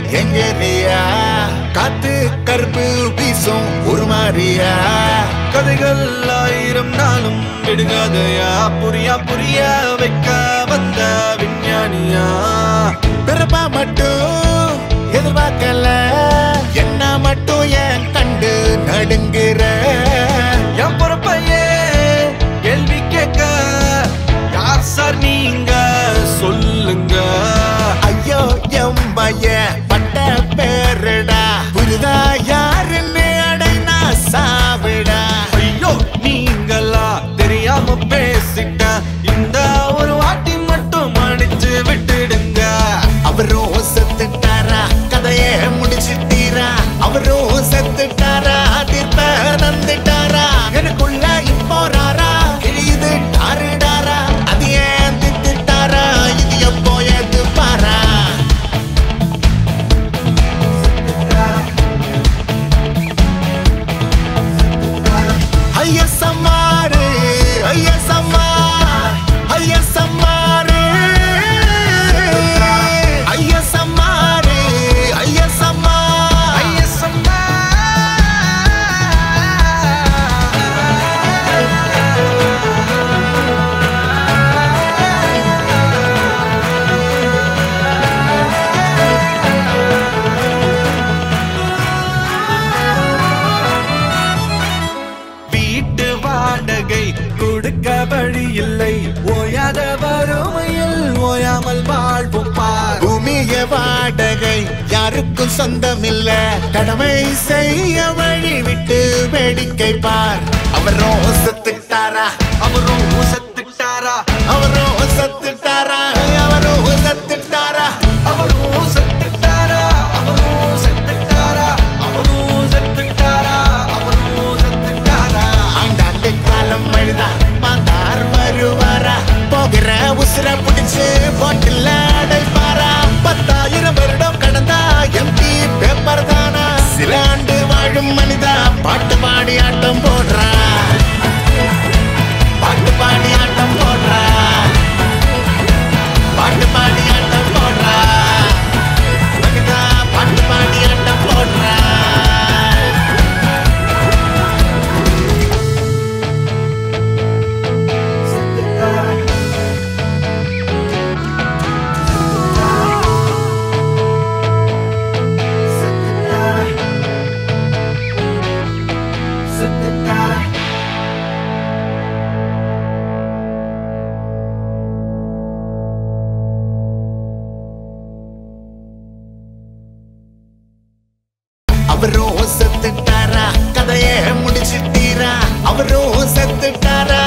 எங்கேரியா காத்து கருப்பு வீசும் ஒரு மாதிரியா கதைகள் ஆயிரம் நாளும் விடுகாதையா புரியா புரிய வைக்க வந்த விஞ்ஞானியா பிறப்பா மட்டும் எதிர்பார்க்கல என்ன மட்டும் ஏன் கண்டு நடுங்குற என் பொறுப்பையே கேள்வி கேட்க யார் சார் நீங்க சொல்லுங்க ஐயோ எம்மைய பட்ட பேருடா புரிதா யாருன்னு அடைனா சாவிடா ஐயோ நீங்களா தெரியாம பேசிட்ட இந்த ஒரு வாட்டி மட்டும் மன்னிச்சு விட்டுடுங்க அவரும் செத்துட்டாரா கதையே முடிச்சிட்டீரா அவரும் செத்துட்டாரா தீர்ப்ப தந்துட்டாரா எனக்குள்ள இப்போ ராரா கிழியுது டாருடாரா அது ஏன் திட்டுட்டாரா இது எப்போ எது பாரா ஐய சம்மாரு ஐய சம்மார் ஐய சம்மாரு ஐய சம்மாரு ஐய சம்மார் ஐயசம்மா. வீட்டு வாடகை கொடுக்க வழி இல்லை ஓயாத வறுமையில் ஓயாமல் வாழ்வோம் பார் பூமிய வாடகை யாருக்கும் சொந்தமில்ல கடமை செய்ய வழி விட்டு வேடிக்கை பார் அவரும் செத்துட்டாரா அவரும் செத்துட்டாரா அவரும் செத்துட்டாரா அவரும் செத்துட்டாரா அவரும் செத்துட்டாரா அவரும் செத்துட்டாரா அவரும் செத்துட்டாரா அவரும் செத்துட்டாரா ஆண்டாண்டு காலம் அழுதா மாந்தார் வருவாரா போகிற உசுர பிடிச்சு போட்டில் அடைப்பாரா பத்தாயிரம் வருடம் கடந்தா எம்பி பேப்பர் தானா சில ஆண்டு வாழும் மனிதா பாட்டு பாடி ஆட்டம் போடுறா பாட்டு பாடி ஆட்டம் போடுறா பாட்டு பாடி ஆட்டம் போடுறா மனிதா பாட்டு பாடி ஆட்டம் போடுறா அவரும் செத்துட்டாரா கதையே முடிச்சிட்டீரா அவரும் செத்துட்டாரா